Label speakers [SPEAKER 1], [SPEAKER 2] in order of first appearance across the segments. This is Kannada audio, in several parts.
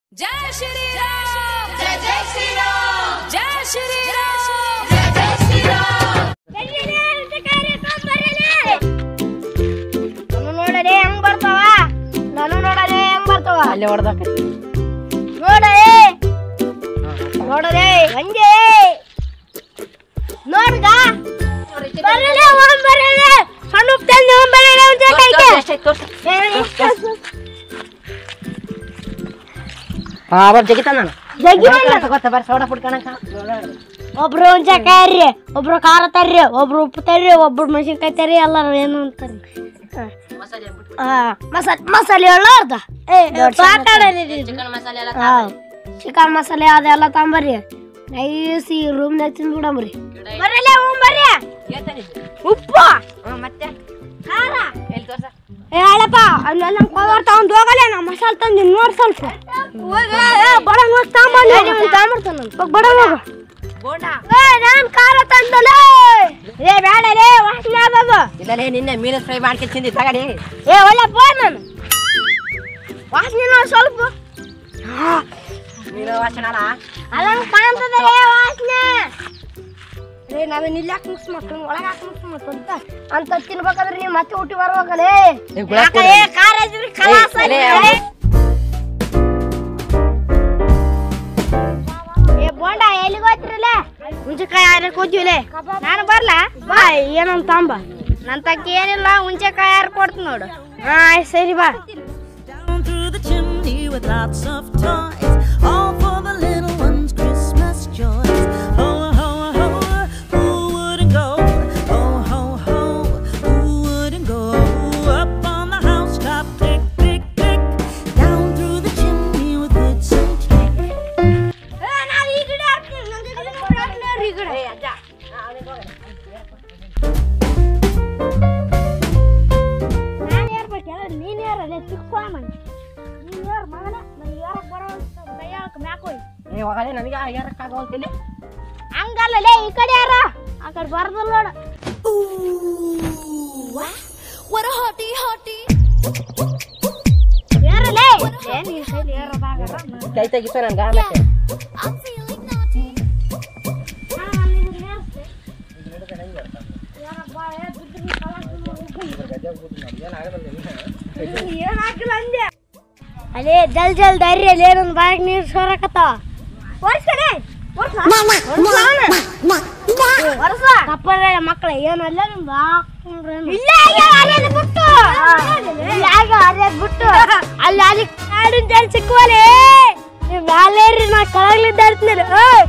[SPEAKER 1] ಜಯ ಶ್ರೀರಾಮ್ ಜಯ ಜಯ ಶ್ರೀರಾಮ್ ಜಯ ಶ್ರೀರಾಮ್
[SPEAKER 2] ನಾನು ನೋಡಲೆ ಹೆಂಗ್ ಬರ್ತಾವ ನಾನು ನೋಡಲೆ ಹೆಂಗ್ ಬರ್ತಾವ
[SPEAKER 3] ಅಲ್ಲಿ ಹೊಡೆದಾಕೈತಿ
[SPEAKER 2] ನೋಡಲೆ ನೋಡಲೆ ಹಂಗೆ ನೋಡ್ಗ ಬರಲೆ ಹೋಗ್ ಬರಲೆ ಸಣ್ಣ ತಂದೆ ಹೋಗ್ ಬರಲೆ ಒಂದ್ ಕೈಗೆ
[SPEAKER 3] ಹಾ ಬರ್ ಜಗಿತ ನಾನು
[SPEAKER 2] ಜಗ್ಗಿ ಬಂದ.
[SPEAKER 3] ಗೊತ್ತ ಬರ್ರಿ ಸೋಡಾ ಪುಡ್ ಕಣಕ
[SPEAKER 2] ಒಬ್ರು ಒಂಚ ಕಾಯ್ರಿ ಒಬ್ರು ಖಾರ ತರ್ರಿ ಒಬ್ರು ಉಪ್ಪು ತರ್ರಿ ಒಬ್ರು ಮೆಣಸಿನ್ಕಾಯಿ ತರ್ರಿ ಎಲ್ಲಾರು ಏನು ಅಂತಾರ್ರಿ ಹಾ ಮಸಾಲೆ ಮಸಾಲೆ ಹೇಳಾರ್ದ ಏ
[SPEAKER 3] ಚಿಕನ್ ಮಸಾಲೆ ಎಲ್ಲ
[SPEAKER 2] ಹಾ ಚಿಕನ್ ಮಸಾಲೆ ಅದೆಲ್ಲ ತಂಬರ್ರಿ ನೈಸ್ ಈ ರೂಮ್ನಾಗ ತಿಂದ್ಬಿಡಮ್ರಿ ಬರಲ್ಲ ಬರ್ರಿ ಉಪ್ಪು
[SPEAKER 3] ಮತ್ತೆ
[SPEAKER 2] ಖಾರ
[SPEAKER 3] ಎಲ್ಲಿ ತೋರ್ಸ
[SPEAKER 2] ಏ ಅಳಪ್ಪ ಅಲ್ಲೆಲ್ಲ ಕೋವರ್ ತಗೊಂಡ್ ಹೋಗಲ್ಲ ನಾ ಮಸಾಲೆ ತಂದು ನೋಡ್ ಸ್ವಲ್ಪ ಬಡ ಹೋಗಿ ತಗೊಂಬಂದು ಬಡ ಹೋಗು
[SPEAKER 3] ಬೋಂಡಾ
[SPEAKER 2] ಏ ನಾನ್ ಖಾರ ತಂದಲ್ಲ ಏ ಬೇಡ ರೇ ವಾಸನೆ ಆದದು
[SPEAKER 3] ಇದಲ್ಲೇ ನಿನ್ನೆ ಮೀನು ಫ್ರೈ ಮಾಡ್ಕೊಂಡು ತಿಂದಿ ತಗಡಿ
[SPEAKER 2] ಏ ಒಳ್ಳೆ ಪೋ ನಾನು ವಾಸನೆ ನೋಡಿ ಸ್ವಲ್ಪ
[SPEAKER 3] ಮೀನು ವಾಸನ ಅಲ್ಲ
[SPEAKER 2] ಅದಂಗ ಕಾಣ್ತದೆ ರೇ ವಾಸನೆ ರೇ ನಾವೇನ್ ಇಲ್ಲಿ ಯಾಕೆ ಮಿಕ್ಸ್ ಮಾಡ್ಕೊಂಡು ಒಳಗೆ ಹಾಕಿ ಮಿಕ್ಸ್ ಮಾಡ್ಕೊಂತ ಅಂತ ತಿನ್ಬೇಕಾದ್ರೆ ನೀವು ಮತ್ತೆ ಊಟಿ ಬರ್ಬೇಕಲ್ಲೇ
[SPEAKER 3] ಏ, ಗುಲಾಬ್
[SPEAKER 2] ಯಾಕಲೇ ಖಾರ ಇದ್ರಿ ಖಲಾಸ
[SPEAKER 3] ಏ, ಅಲೇ,
[SPEAKER 2] ಅಲ್ರಿ? ಏ ಬೋಂಡ ಎಲ್ಲಿಗೆ ಹೋಗ್ತಿರಲ್ಲ ಹುಂಚೆಕಾಯಿ ಯಾರಕ್ಕೆ ಹೋಗ್ತೀವಿಲೆ ನಾನು ಬರ್ಲಾ ಬಾ ಏನಂತ ತಾಂಬ ನನ್ ತಕ್ಕ ಏನಿಲ್ಲ ಹುಂಚೆಕಾಯಿ ಯಾರು ಕೊಡ್ತೀನಿ ನೋಡು ಹಾ ಆಯ್ತ್ ಸರಿ ಬಾ
[SPEAKER 4] down through the chimney with lots of toys, all for the little ones' Christmas joys. Ho, ho, ho, who wouldn't go? Ho, ho, ho, who wouldn't go? Up on the housetop, click, click, click, down through the chimney with boots and tricks.
[SPEAKER 2] ನಾವು ಈ ಗಿಡ ಹಾಕ್ತೀವಿ ನಂಗೆ ಗಿಡ ಹಾಕ್ತೀವಿ ಈ ಗಿಡ ನಾನು ಏರ್ಬೇಕಲ್ಲ ನೀನು ಏರಲ್ಲ ಚಿಕ್ಕ ಮನೆ ನೀನು ಏರ್ ಮಗನ ನನಗೆ ಏರಕ್ಕೆ ಬರೋ ಕೈಯಾಳಕ್ಕೆ ಮ್ಯಾಕ್ ಹೋಗಿ
[SPEAKER 3] ಏ ಹೋಗಲೇ ನನಗೆ ಯಾರಕ್ಕಾಗವಲ್ತಿಲ್ಲ
[SPEAKER 2] ಹಂಗಲ್ಲ ಲೇ ಈ ಕಡೆ ಯಾರ ಆ ಕಡೆ ಬರ್ದಲ್ಲ ನೋಡು
[SPEAKER 1] What a hottie hottie
[SPEAKER 2] ಏರಲೇ ಏ ನೀನ್ ಕೈಲಿ ಏರೋದಾಗಲ್ಲ
[SPEAKER 3] ಕೈ ತೆಗಿಸೋ ನನ್ಗೆ ಮತ್ತೆ
[SPEAKER 1] I'm feeling naughty
[SPEAKER 2] ನಾನು ನಿನ್ನ ಏರ್ಸ್ತೆ ಯಾರಪ್ಪ ಏ ಬಿದ್ದು ಏನ್ ಹಾಕಿಲ್ಲ ಅಂದೆ ಅಲೇ ಜಲ್ ಜಲ್ ದಾರಿ ಅಲ್ಲಿ ಏನೊಂದು ಬಾಯಿಗೆ ನೀರು ಸೋರಕತ್ತಾವ ವರ್ಷನೇ ವರ್ಷ ತಪ್ಪರ ಮಕ್ಕಳ ಏನಲ್ಲ ನಿಮ್ದು ಇಲ್ಲ ಬಿಟ್ಟು ಇಲ್ಲ ಅದೇ ಬಿಟ್ಟು ಅಲ್ಲಿ ಅಲ್ಲಿ ಕಾಡಿನ ಜಲ್ ಸಿಕ್ಕುವಲೆ ನೀವು ಮ್ಯಾಲೇರಿ ನಾ ಕೆಳಗ್ಲಿದ್ದ ಇರ್ತೀನಿ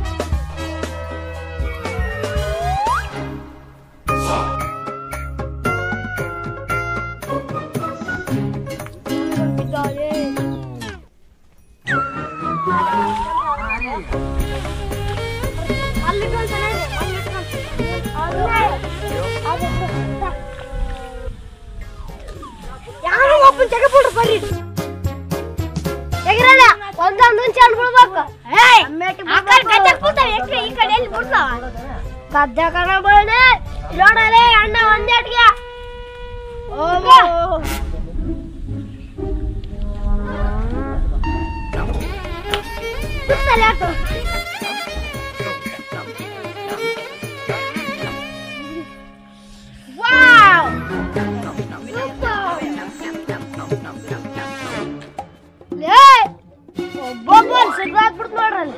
[SPEAKER 2] ಯಾರು ಒಬ್ಬನ ತೆಗೆದ್ಬಿಡ್ರಿ ಬರ್ರಿ ತೆಗಿರಲ್ಲ ಒಂದೊಂದು ಚೆಲ್ ಬಿಡ್ಬೇಕು ಆ ಕಡೆ ಗದ್ದೆ ಕೂತಾವ ಎಕ್ರೆ ಈ ಕಡೆ ಎಲ್ಲಿ ಬಿಡ್ತಾವ ಗದ್ದೆ ಕಣ ಬಳ್ಳಿ ನೋಡಲೇ ಅಣ್ಣ ಒಂದೇಟ್ಗೆ ಬಿಡ್ತಲ್ಲ ಯಾಕೆ ವಾವ್ ಲೇ ಒಬ್ಬೊಬ್ಬ ಸಿಗ್ದಾಕ್ಬಿಡ್ತು ನೋಡ್ರಲ್ಲಿ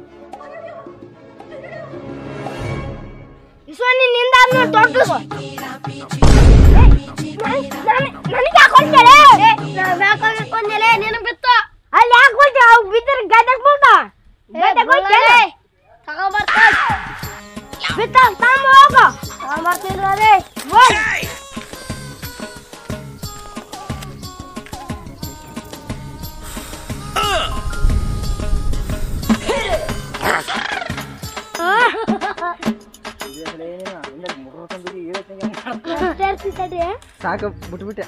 [SPEAKER 2] ಇಸೋನಿ ನಿಂದ ಆದ್ಮೇಲೆ ದೊಡ್ಡ ನನಗೆ ಹಾಕೊಂಡ್ಯಾಳೆ ಬೇಕಾಗಿ ಹಾಕೊಂಡ್ಯಾಳೆ ನಿನಗೆ ಬಿತ್ತು ಅಲ್ಲಿ ಯಾಕೆ ಹೋಗ್ತಿ ಅವು ಬಿದ್ದರೆ ಗದ್ದೆಗೆ ಬೀಳ್ತ ಗದ್ದೆಗೆ ಹೋಗ್ತಿ ತಗೊಂಬರ್ತ ಬಿತ್ತ ತಗೊಂಬ ಹೋಗು ತಗೊಂಬರ್ತಿದ್ರ ಅದೇ ಹೋಗಿ
[SPEAKER 5] ಸಾಕು ಬಿಟ್ಬಿಟ್ಟೆ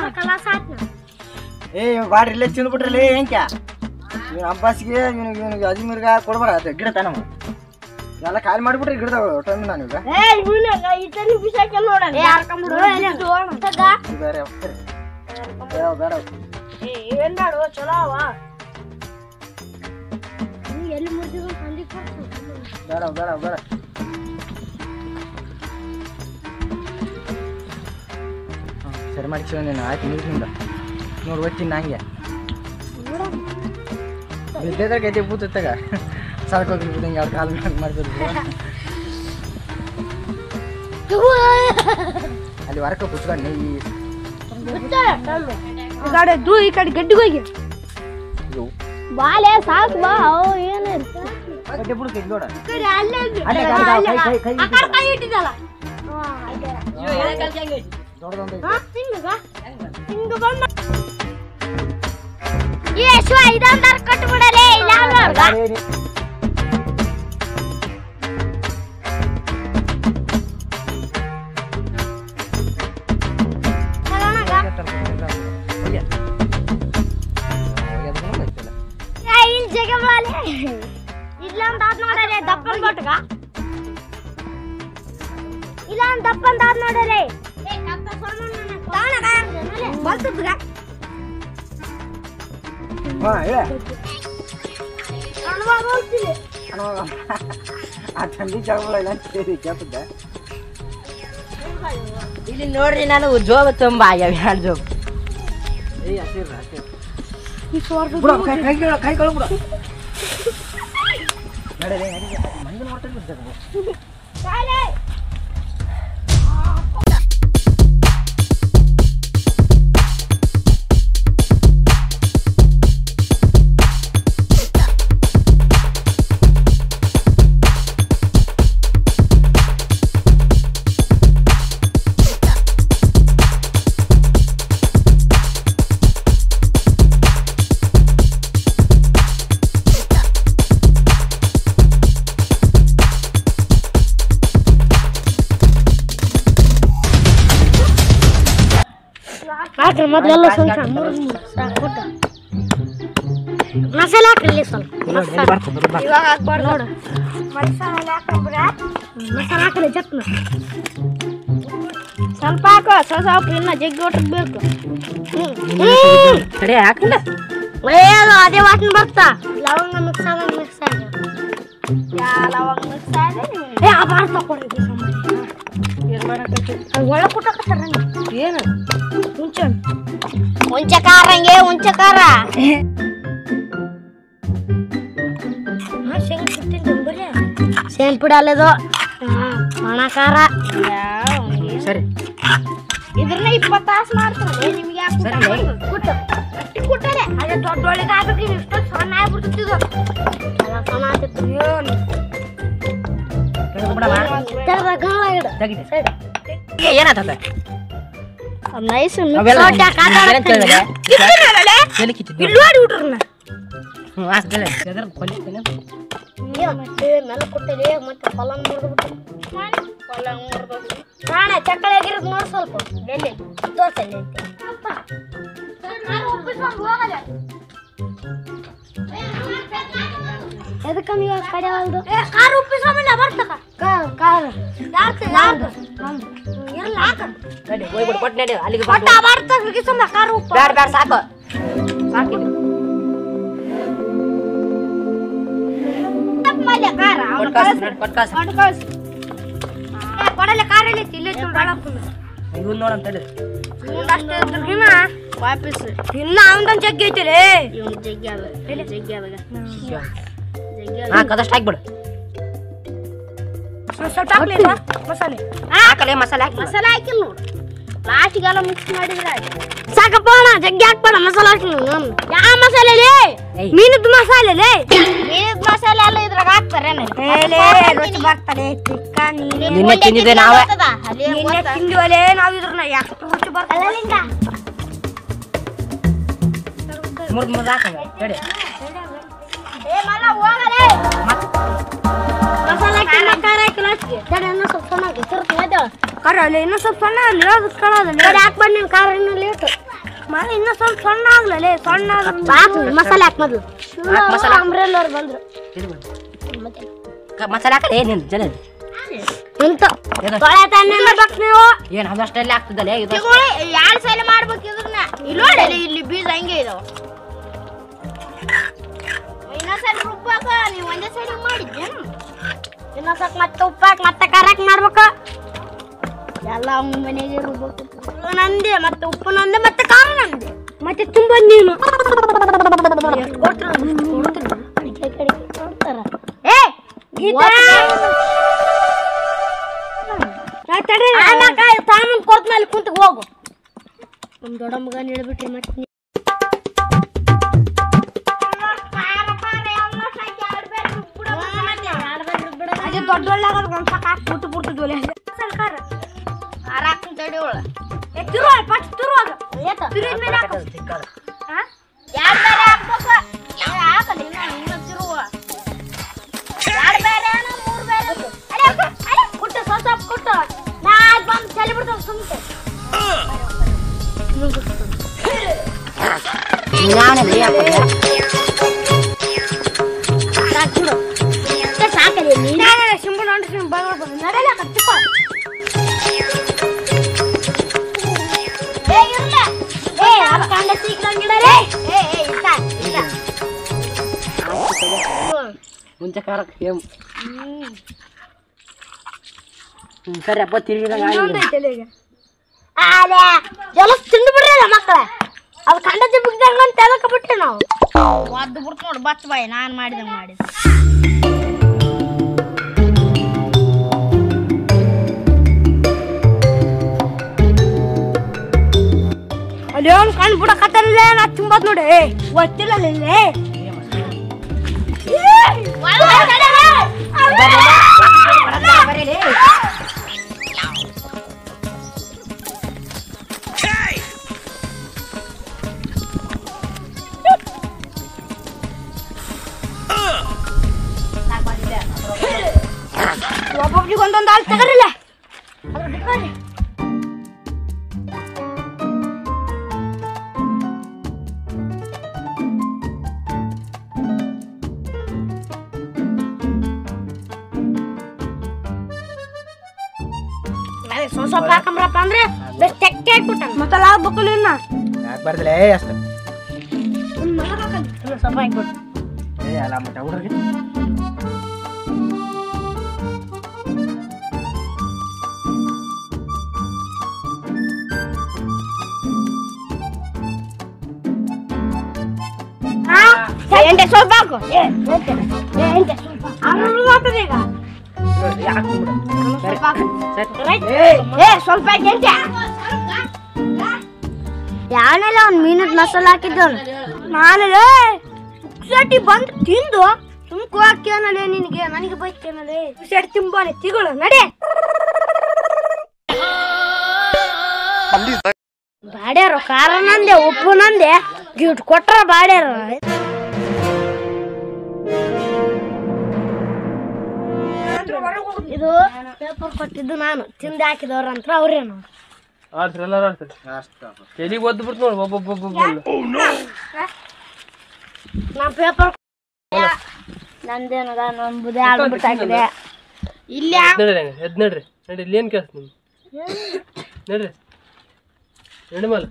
[SPEAKER 5] ಏ ಇವ್ ಬಾಡ್ರಿ ಇಲ್ಲೇ ತಿಂದ್ಬಿಟ್ರಲ್ಲ ಹೆಂಕ ಇವ್ನ ಅಂಬಾಸ್ಗೆ ಇವ್ನಿಗೆ ಇವ್ನಿಗೆ ಅಜ್ಮೀರ್ಗ ಕೊಡ್ಬೇಡ ಅದು ಗಿಡ ತಾನ ಎಲ್ಲ ಖಾಲಿ ಮಾಡಿಬಿಟ್ರಿ ಗಿಡದಾಗ ಟೈಮ್ ನಾನು ಈಗ ಬೇರೆ ಯಾವ ಬೇಡ
[SPEAKER 2] ಚಲೋ ಅವ ಎಲ್ಲಿ ಮುರಿದಿರೋ ಸಂಜೆ
[SPEAKER 5] ಬೇಡ ಬೇಡ ಬೇಡ ಹ್ಮ್, ಸರಿ ಮಾಡಿ ನೀನು ಆಯ್ತು ನೀರಿಂದ ನೋಡು ಒತ್ತೀನಿ ನಂಗೆ ಬಿದ್ದಿದ್ರೆ ಗೈತೆ ಬೂತತ್ತಾಗ ಸಾಕೋಗಿ ಬಿದ್ದಂಗೆ ಎರಡು ಕಾಲು ಮಾಡ್ತಿದ್ರು ಅಲ್ಲಿ ಹೊರಕ ಕುತ್ಕೊಂಡು ಈ
[SPEAKER 2] ಈ ಕಡೆ ದೂ ಈ ಕಡೆ ಗಡ್ಡಿಗೆ ಹೋಗಿ
[SPEAKER 5] ಇದು
[SPEAKER 2] ಬಾಲೆ ಸಾಕು ಬಾ ಅವು ಏನು
[SPEAKER 5] ಕಡ್ಡೆ ಬಿಡು ಕೈ ನೋಡ
[SPEAKER 2] ಕಡೆ ಅಲ್ಲೇ ಇದ್ದು.
[SPEAKER 5] ಅಲ್ಲೇ
[SPEAKER 2] ಆ,
[SPEAKER 5] ಕೈ-
[SPEAKER 2] ಅಲ್ಲೇ.
[SPEAKER 5] ಕೈ- ಕೈ- ಕೈ
[SPEAKER 2] ಆ ಕಡೆ ಕೈ ಇಟ್ಟಿದ್ದಲ್ಲ ಹಾ, ಆಯ್ತು.
[SPEAKER 5] ದೊಡ್ಡದೊಂದು
[SPEAKER 2] ಹಾ, ಹಿಂಗ ಹಿಂಗ ಬಂದ ಏ ಶಿವ ಇದೊಂದಾರ ಕಟ್ಬಿಡಲೇ ಇಲ್ಲ ನೋಡ್ಗ ಏ, ಇಲ್ಲಿ ಜಗ ಬಾಲೆ ಇಲ್ಲ ಅಂತ ಆದ್ ನೋಡರೆ ದಪ್ಪನ್ ಬಟ್ಗ ಇಲ್ಲ ಅಂತ ದಪ್ಪನ್ ಆದ್ ನೋಡರೆ ಬರ್ತದ್ಗ
[SPEAKER 5] ಹಾ ಹೇಳ
[SPEAKER 2] ಕಣ್ವಾಗ ಹೋಗ್ತಿಲ್ಲ
[SPEAKER 5] ಆ ಥಂಡಿ ಜಾಗಗಳ ಇಲ್ಲ ಅಂತ ಹೇಳಿ ಕೇಳ್ತಿದ್ದೆ
[SPEAKER 3] ಇಲ್ಲಿ ನೋಡ್ರಿ ನಾನು ಜೋಬ ತುಂಬ ಆಗ್ಯಾವ ಎರಡು ಜೋಬ್
[SPEAKER 5] ಏಯ್ ಹಸಿರು ಹಸಿರು
[SPEAKER 2] ಈ ಸ್ವರ್ಗ
[SPEAKER 5] ಬಿಡು ಕೈ ಕೈ ಕೇಳು ಕೈ ಕಳು ಬಿಡು ನಡೀರಿ ನಡೀರಿ ಮಂದಿ ನೋಡ್ತಾ ಇದ್ದೆ
[SPEAKER 2] ಕಾಯಿಲೆ ಹಾಕ್ರಿ ಮೊದಲೆಲ್ಲ ಸ್ವಲ್ಪ ಸಾಕ್ಬಿಟ್ಟ ಮಸಾಲೆ ಹಾಕ್ರಿ ಸ್ವಲ್ಪ ಇವಾಗ ಹಾಕ್ಬಾರ್ದು ನೋಡು ಮಸಾಲೆ ಹಾಕ್ಬಿಡ್ರ ಮಸಾಲೆ ಹಾಕ್ರಿ ಜಟ್ನ ಸ್ವಲ್ಪ ಹಾಕೋ ಸ್ವಲ್ಪ ಸ್ವಲ್ಪ ಇನ್ನ ಜಗ್ಗಿ ಒಟ್ಟಿಗೆ ಬೇಕು
[SPEAKER 3] ಕಡೆ ಹಾಕಲ್ಲ
[SPEAKER 2] ಏ ಅದು ಅದೇ ವಾಸನೆ ಬರ್ತಾ ಲವಂಗ ಮಿಕ್ಸ್ ಆಗ ಮಿಕ್ಸ್ ಆಗಿ ಯಾ ಲವಂಗ ಮಿಕ್ಸ್ ಆಗಿ ಏ ಆ ಬಾರ್ ತಕೊಡಿ ಅದು ಒಳ್ಳೆ ಕುಟ್ಟಕತ್ತಾರ
[SPEAKER 3] ಏನು
[SPEAKER 2] ಮುಂಚೆ ಮುಂಚೆ ಕಾರಂಗೆ ಮುಂಚೆ ಕಾರ ಸೇನ್ ಪುಡಿ ಅಲ್ಲದು ಒಣ ಖಾರ
[SPEAKER 3] ಸರಿ
[SPEAKER 2] ಇದ್ರನ್ನ ಇಪ್ಪತ್ತು ತಾಸು ಮಾಡ್ತಾರೆ ನಿಮ್ಗೆ ಯಾಕೆ
[SPEAKER 3] ಸರಿ.
[SPEAKER 2] ಕುಟ್ಟು ಗಟ್ಟಿ ಕುಟ್ಟರೆ ಅದೇ ದೊಡ್ಡ ಒಳಗೆ ಹಾಕಿ ಇಷ್ಟು ಸಣ್ಣ ಆಗ್ಬಿಡ್ತಿದ್ದು ಎಲ್ಲ ಸಣ್ಣ ಆಗ್ತಿತ್ತು ಏನು
[SPEAKER 3] ತೆಗೆದು ಬಿಡಮ್ಮ
[SPEAKER 2] ತೆಗ್ದ ಗಾಳ ಇಡು
[SPEAKER 3] ತೆಗಿತೆ ಏ ಏನಾಗ್ತದ
[SPEAKER 2] ನೈಸ್
[SPEAKER 3] ಅವೆಲ್ಲ ಏನೇನ್ ಕೇಳಿದೆ? ಎಲ್ಲಿ ಕಿತ್ತಿದ್ದು?
[SPEAKER 2] ಇಲ್ಲಿ ನೋಡಿ ಬಿಟ್ರನ್ನ
[SPEAKER 3] ಹ್ಞೂ ಹಾಕ್ದಲ್ಲ ಎದ್ರ ಕೊಲ್ಲಿತ್ತೇನೆ
[SPEAKER 2] ಮತ್ತೆ ಮೇಲೆ ಕೊಟ್ಟಲೆ ಮತ್ತೆ ಪಲಂಗ್ ಮುರಿದ್ಬಿಟ್ಟು ಪಲಂಗ್ ಮುರಿದು ಪ್ರಾಣ ಚಕ್ಕಳೆ ಆಗಿರೋದು ನೋಡಿ ಸ್ವಲ್ಪ ಎಲ್ಲಿ ದೋಸೆ ಎದಕ್ಕೆ ನೀವು ಕಡೆ ಒಂದು ಕಾರು ಉಪ್ಪಿಸ್ಕೊಂಬಲ್ಲ ಬರ್ತಕ ಕಾರು ಯಾರ್ದು ಇರಲ್ಲ ಹಾಕ
[SPEAKER 3] ನಡಿ ಹೋಗ್ಬಿಡು ಕೊಟ್ಟು ನಡಿ ಅಲ್ಲಿಗೆ
[SPEAKER 2] ಒಟ್ಟ ಬರ್ತಕ ಹಿಗಿಸಮ್ಮ ಕಾರು ಉಪ್ಪು
[SPEAKER 3] ಬ್ಯಾಡ ಬ್ಯಾಡ ಸಾಕು ಸಾಕಿದ್ದು
[SPEAKER 2] ತಪ್ಪ್ ಮಾಡ್ಯ ಕಾರ
[SPEAKER 3] ಕೊಟ್ಟು ಕಾಸು ನಡಿ ಕೊಟ್ಟು ಕಾಸು
[SPEAKER 2] ಕೊಡು ಕಳ್ಸು. ಏ, ಕೊಡಲೆ ಕಾರಲ್ಲಿ ಇಲ್ಲೇ
[SPEAKER 3] ಇವನ್ ನೋಡಂತ ತಡಿ
[SPEAKER 2] ವಾಪಸ್ ಇನ್ನ ಅವನದೊಂದು ಜಗ್ಗಿ ಐತಿಲೇ ಇವ್ನ ಜಗ್ಗಿ ಅದ ಜಗ್ಗಿ ಅದಾಗ
[SPEAKER 3] ಹಾಂ ಕದಷ್ಟು ಹಾಕ್ಬಿಡು
[SPEAKER 2] ಸ್ವಲ್ಪ ಹಾಕ್ಲಿಲ್ಲ ಮಸಾಲೆ
[SPEAKER 3] ಹಾಕಲೇ ಮಸಾಲೆ ಹಾಕಿ
[SPEAKER 2] ಮಸಾಲೆ ಹಾಕಿಲ್ಲ ನೋಡು ಲಾಸ್ಟಿಗೆಲ್ಲ ಮಿಕ್ಸ್ ಮಾಡಿದ್ರೆ ಸಾಕಪ್ಪ ಅಣ್ಣ ಜಗ್ಗಿ ಹಾಕ್ಬೇಡ ಮಸಾಲೆ ಹಾಕಿ ಯಾವ ಮಸಾಲೆ ಲೇ
[SPEAKER 3] ಏಯ್.
[SPEAKER 2] ಮೀನದ ಮಸಾಲೆ ಲೇ ಮೀನದ ಮಸಾಲೆ ಎಲ್ಲ ಇದ್ರಾಗ ಹಾಕ್ತಾರೆ ರುಚಿ ಬರ್ತಾರೆ ಚಿಕನ್
[SPEAKER 3] ನಿನ್ನೆ ತಿಂದಿದ್ದೆ ನಾವೇ
[SPEAKER 2] ನಿನ್ನೆ ತಿಂದಿವಲೇ ನಾವು ಇದ್ರನ್ನ ಎಷ್ಟು ರುಚಿ ಬರ್ತಲ್ಲ
[SPEAKER 3] ಮುರ್ದು ಮುರ್ದು ಹಾಕಂಗ ತಡಿ
[SPEAKER 2] ಮಸಾಲೆ ಹಾಕಿಲ್ಲ ಖಾರ ಹಾಕಿಲ್ಲ ಅಷ್ಟಿಗೆ ತಡಿ ಇನ್ನೂ ಸ್ವಲ್ಪ ಸಣ್ಣ ಹಾಕಿ ತಿರ್ತು ಮತ್ತೆ ಖಾರ ಅಲ್ಲಿ ಇನ್ನೂ ಸ್ವಲ್ಪ ಸಣ್ಣ ಆಗಲಿ ಅದು ಕಳೋದಿಲ್ಲ ತಡಿ ಹಾಕ್ಬಾರ್ದು ನೀನು ಖಾರ ಇನ್ನೂ ಲೇಟು ಮಳೆ ಇನ್ನೂ ಸ್ವಲ್ಪ ಸಣ್ಣ ಆಗ್ಲೇ ಸಣ್ಣ ಹಾಕು ಮಸಾಲೆ ಹಾಕ್ ಮೊದಲು
[SPEAKER 3] ಹಾಕ್ ಮಸಾಲೆ ಹಾಕ್.
[SPEAKER 2] ಅಂಬ್ರೆಲ್ಲ ಅವ್ರು ಬಂದ್ರು
[SPEAKER 3] ಇದು ಬಿಡು. ಕ- ಮಸಾಲೆ ಹಾಕಲ್ಲ ಏನಿಲ್ಲ ಜಲ
[SPEAKER 2] ಇಂತ
[SPEAKER 3] ಏನು?
[SPEAKER 2] ತೊಳೆ ತಣ್ಣಿಂದ ಬೇಕು ನೀವು
[SPEAKER 3] ಏನು ಅದಷ್ಟಲ್ಲೇ ಆಗ್ತದಲ್ಲ ಇದು
[SPEAKER 2] ತಗೊಳ್ಳಿ ಎರಡು ಸಲ ಮಾಡ್ಬೇಕು ಇದನ್ನ ಇಲ್ಲಿ ನೋಡಿ ಇಲ್ಲಿ ಬೀಜ ಹಂಗೆ ಇದಾವ ಇನ್ನೊಂದ್ಸಲ ರುಬ್ಬ ಉಪ್ಪಾಕ ನೀವು ಒಂದೇ ಸೈಡ್ ಮಾಡಿದ್ದೇನು ಇನ್ನೊಂದ್ಸಕ್ ಮತ್ತೆ ಉಪ್ಪಾಕ ಮತ್ತೆ ಖಾರಕ್ ಮಾಡ್ಬೇಕ ಎಲ್ಲ ಅವ್ನ ಮನೆಗೆ ರುಬ್ಬೇಕು ನಂದೆ ಮತ್ತೆ ಉಪ್ಪು ನಂದೆ ಮತ್ತೆ ಖಾರ ನಂದೆ ಮತ್ತೆ ತುಂಬ ನೀನು ಏ ಗೀತಾ ತಾಮನ್ ಕೊಡ್ತಾನಲ್ಲಿ ಕುಂತ ಹೋಗು ನಮ್ ದೊಡ್ಡ ಮಗ ಹೇಳ್ಬಿಟ್ರಿ ಮತ್ತೆ ನೀ- ಅದೇ ದೊಡ್ಡೊಳ್ಳಾಗ ಒಂದ್ ಸಾಕ ಹಾಕಿ ಬಿಟ್ಟು ಬಿಡ್ತಿದ್ವು ಅಲ್ಲೇ. ಸರ್ಕಾರ ಖಾರ ಹಾಕ್ತೀನಿ ತಡಿ ಒಳ. ಏ, ತಿರು ಅಲ್ಲಿ, ಪಟ್ ತಿರು ಅದು. ತಿರುವಿದ ಮೇಲೆ ಹಾಕು. ಹಾ? ಎರಡ್ ಬೇರೆ ಹಾಕ್ಬೇಕು. ಏ, ಹಾಕಲ್ಲ, ಇನ್ನು, ಇನ್ನು ತಿರುವ. ಎರಡ್ ಬೇರೆ ಏನೋ ಮೂರ್ ಬೇರೆ ಅದು. ಅರೆ, ಅರೆ, ಅರೆ, ಕೊಟ್ಟು, ಸ್ವಲ್ಪ ಸ್ವಲ್ಪ ಕೊಟ್ಟು. ನಾ ಅದ್ ಬಂದು ಚಲಿ ಬಿಡ್ತಾವ್ ಸುಮ್ಕೆ. ಸಾಕ್ ಬಿಡು. ಇಷ್ಟೇ ಸಾಕಲ್ಲ ನೀನು. ಶಿಂಬು ನೋಡಿ ಶಿಂಬು ಬಂದು ಬಂದು ನಡೆಯಲ್ಲ ಕತ್ತಿಪ್ಪ. ಏ, ಇರ್ಲ. ಏ, ಅದ್ ಕಂಡ ಸೀಕ್ಲಂಗಿಡರೆ. ಏ, ಏ, ಇಷ್ಟ, ಇಷ್ಟ.
[SPEAKER 3] ಮುಂಚೆ ಖಾರ ಸೇಮ್ ಸರಿ ಅಪ್ಪ ತಿರುಗಿದಂಗ
[SPEAKER 2] ಇನ್ನೊಂದ್ ಐತಲ್ಲ ಈಗ. ಆಲೆ, ಜಲಸ್ ತಿಂದು ಬಿಡ್ರಲ್ಲ ಮಕ್ಕಳ ಅದು ಕಂಡ ಬಿಗ್ದಂಗ ಅಂತ ಎದಕ್ಕೆ ಬಿಟ್ರಿ ನಾವು ಒದ್ದು ಬಿಡ್ತು ನೋಡಿ ಬತ್ ಬಾಯ್ ನಾನು ಮಾಡಿದಂಗೆ ಮಾಡಿದ ಅಲ್ಲಿ ಅವ್ನು ಕಣ್ಣು ಬಿಡಕತ್ತಲ್ಲ ನಾ ತುಂಬತ್ ನೋಡಿ ಗೊತ್ತಿಲ್ಲ ಇಲ್ಲಿ ಒಬ್ಬೊಬ್ರಿಗೆ ಒಂದೊಂದು ಹಾಲು ತಗರಿಲ್ಲ ಅದ್ರ ಬಿಟ್ಕೊಳ್ರಿ. ಅದೇ ಸ್ವಲ್ಪ ಸ್ವಲ್ಪ ಹಾಕಂಬ್ರಪ್ಪ ಅಂದ್ರೆ ಬೆಸ್ಟ್ ತೆಕ್ಕೆ ಹಾಕ್ಬಿಟ್ಟ ಮತ್ತಲ್ಲ ಆಗ್ಬೇಕು ನಿನ್ನ
[SPEAKER 5] ಯಾಕೆ ಬರ್ದಿಲ್ಲ ಏ ಅಷ್ಟು
[SPEAKER 2] ಸ್ವಲ್ಪ ಹಾಕ್ಬಿಟ್ಟು
[SPEAKER 5] ಏ ಅಲ್ಲ ಮಟ್ಟ ಹುಡ್ರಿಗೆ
[SPEAKER 2] ಎಂಟೆ ಸ್ವಲ್ಪ ಹಾಕು ಏ, ಎಂಟೆ. ಏ, ಎಂಟೆ ಸ್ವಲ್ಪ. ಆಮೇಲೆ ಮಾತದೆ ಈಗ ಸ್ವಲ್ಪ ಹಾಕು. Right? ಏ ಸ್ವಲ್ಪ ಹಾಕಿ ಎಂಟೆ. ಯಾವನೆಲ್ಲ ಒಂದ್ ಮಿನಿಟ್ ಮಸಾಲ ಹಾಕಿದ್ದವನು ನಾನಲ್ಲೇ ಉಕ್ಸಟಿ ಬಂದು ತಿಂದು ಸುಮ್ಕು ಹಾಕ್ಯಾನಲ್ಲೇ ನಿನಗೆ ನನಗೆ ಬೈತೇನಲ್ಲೇ ಉಸಟಿ ತಿಂಬಾನೆ ತಿಗಳು ನಡೆ ಬಾಡ್ಯಾರ ಖಾರ ನಂದೆ ಉಪ್ಪು ನಂದೆ ಗಿಟ್ ಕೊಟ್ರ ಬಾಡ್ಯಾರ ಇದು ಪೇಪರ್ ಕೊಟ್ಟಿದ್ದು ನಾನು ತಿಂದು ಹಾಕಿದವ್ರ ಅಂತ ಅವ್ರೇನು
[SPEAKER 3] ಆಡ್ತಾರೆ ಎಲ್ಲಾರು ಆಡ್ತಾರೆ ಎಲ್ಲಿಗೆ ಒದ್ದು ಬಿಡ್ತು ನೋಡಿ ಒಬ್ಬೊಬ್ಬೊಬ್ಬ
[SPEAKER 2] ನಾ ಪೇಪರ್ ನಂದೇನದ ನಂಬುದೇ ಆಗ್ಬಿಟ್ಟು ಹಾಕಿದೆ ಇಲ್ಲಿ
[SPEAKER 3] ನಡ್ರಿ ಎದ್ ನಡ್ರಿ ನಡಿ ಇಲ್ಲಿ ಏನು ಕೆಲಸ ನಿಮ್ಗೆ ನಡ್ರಿ ನಡಿ ಮಲ್ಲ